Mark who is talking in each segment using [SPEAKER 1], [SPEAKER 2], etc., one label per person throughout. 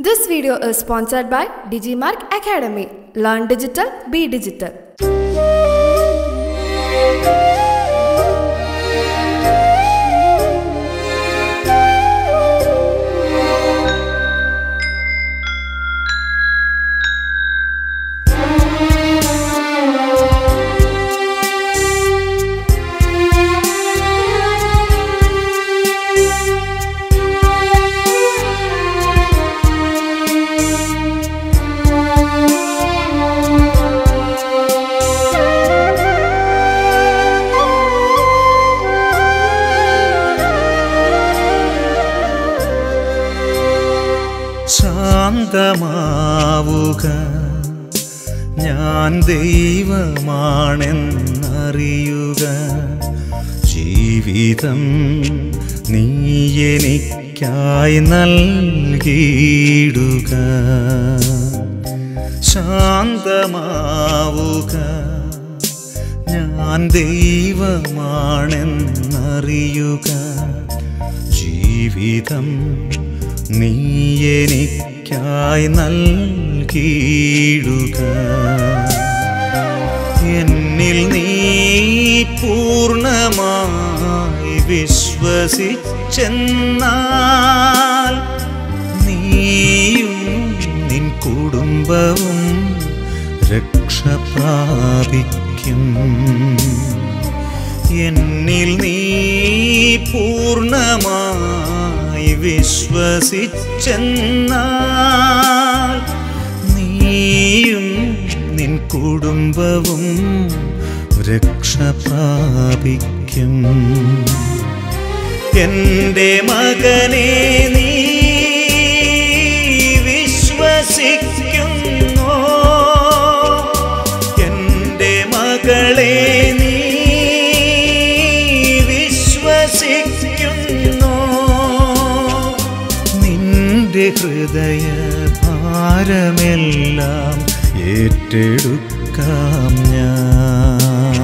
[SPEAKER 1] This video is sponsored by Digimark Academy. Learn digital, be digital.
[SPEAKER 2] ശാന്തമാവുക ഞാൻ ദൈവമാണെന്നറിയുക ജീവിതം നീ എനിക്കായി നൽകിയിടുക ശാന്തമാവുക ഞാൻ ദൈവമാണെന്നറിയുക ജീവിതം നീ എനിക്കായി നൽകിയിടുക എന്നിൽ നീ പൂർണ്ണമായി വിശ്വസിച്ചെന്നാൽ നീയും നിൻ കുടുംബവും രക്ഷ പ്രാപിക്കും എന്നിൽ നീ പൂർണ്ണമായി വിശ്വസിച്ചെന്നാൽ നീയും നിൻ കുടുംബവും രക്ഷ പ്രാപിക്കും എൻ്റെ മകനെ നീ വിശ്വസിക്കുന്നോ എൻ്റെ മകളെ നീ വിശ്വസിക്കുന്നോ നിന്റെ ഹൃദയ ഭാരമെല്ലാം ഏറ്റെടുക്കാം ഞാൻ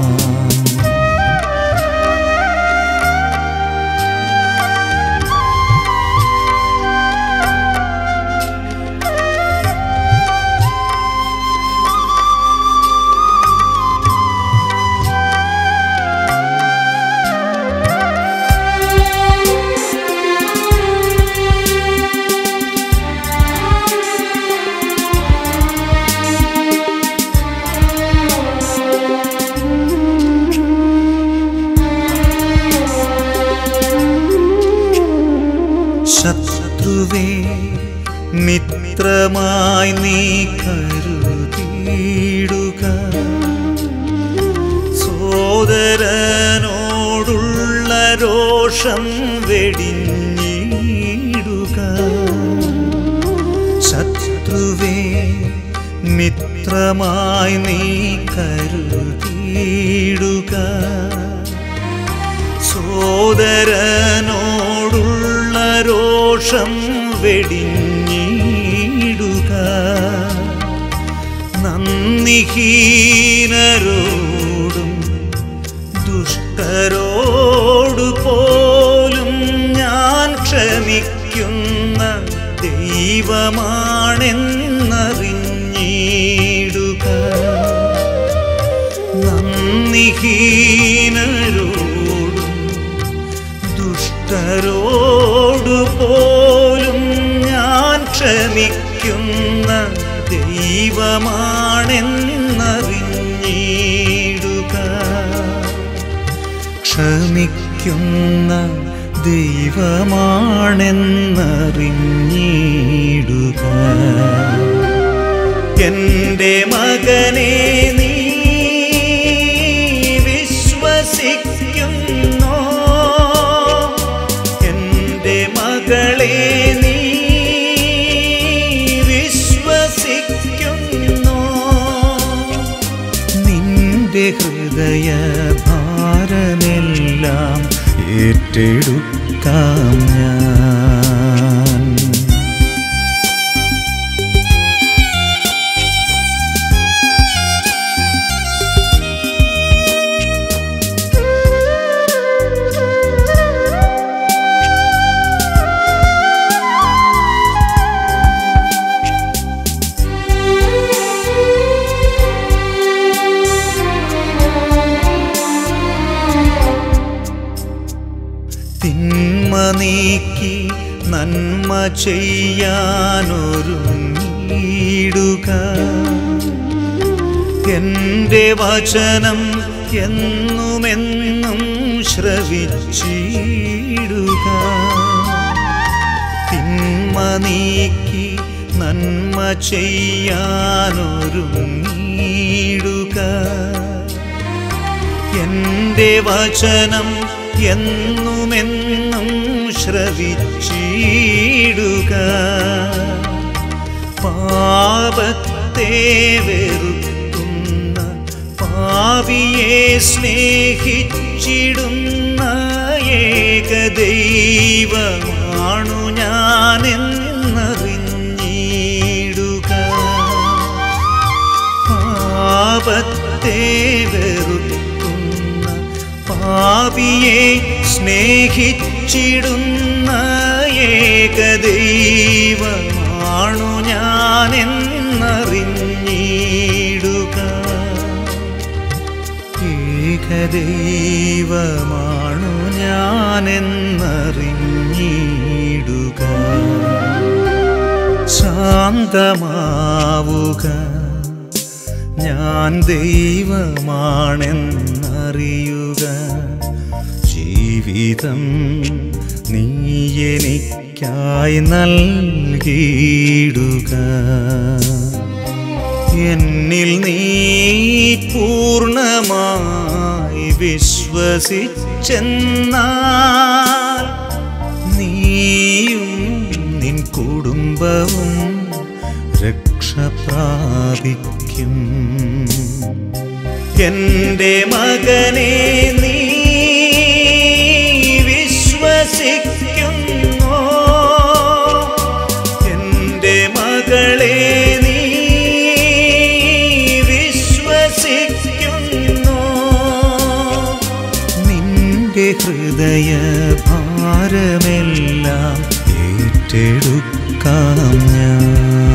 [SPEAKER 2] ശത്രുവേ മിത്രമായി നീ കരുതിയിടുക സോദരനോടുള്ള രോഷം വെടിഞ്ഞിടുക ശത്രുവേ മിത്രമായി നീ കരുതിയിടുക സോദരനോടുള്ള രോഷം വെടിഞ്ഞിടുക നന്ദിഹീനരോടും ദുഷ്ടരോടു പോലും ഞാൻ ക്ഷമിക്കുന്ന ദൈവമാണെന്നറിഞ്ഞിടുക നന്ദിഹീനരോടും ദുഷ്ടരോടു പോലും ഞാൻ ക്ഷമിക്കുന്ന ദൈവമാണെന്നറിഞ്ഞിടുക ക്ഷമിക്കുന്ന ദൈവമാണെന്നറിഞ്ഞിടുക എൻ്റെ മകനെ നീ വിശ്വസിക്കുന്നോ എൻ്റെ മകളെ നീ വിശ്വസിക്കുന്നോ നിന്റെ ഹൃദയ ഭാരമെല്ലാം ഏറ്റെടുക്കാം ഞാൻ
[SPEAKER 1] Thank
[SPEAKER 2] ചെയ്യാനൊരുങ്ങിടുക എന്റെ വചനം എന്നുമെന്നും ശ്രവിച്ചിടുക തിന്മ നീക്കി നന്മ ചെയ്യാനൊരുങ്ങിടുക എന്റെ വചനം എന്നുമെന്നും ശ്രവിച്ചിടുക പാപത്തെ വെറുക്കുന്ന പാവിയെ സ്നേഹിച്ചിടുന്ന ഏകദൈവമാണു ഞാനെന്നറിഞ്ഞിടുക പാപത്തെ വെറുക്കുന്ന പാപിയെ സ്നേഹിച്ചിടുന്ന ഏകദൈവമാണു ഞാനെന്നറിഞ്ഞിടുക ഏകദൈവമാണു ഞാനെന്നറിഞ്ഞിടുക ശാന്തമാവുക ഞാൻ ദൈവമാണെന്നറിയുക ജീവിതം നീ എനിക്കായി നൽകിയിടുക എന്നിൽ നീ പൂർണ്ണമായി വിശ്വസിച്ചെന്നാൽ നീയും നിൻ കുടുംബവും രക്ഷ പ്രാപിക്കും എൻ്റെ മകനെ നീ വിശ്വസിക്കുന്നോ എൻ്റെ മകളെ നീ വിശ്വസിക്കുന്നോ നിന്റെ ഹൃദയ ഭാരമെല്ലാം ഏറ്റെടുക്കാം ഞാൻ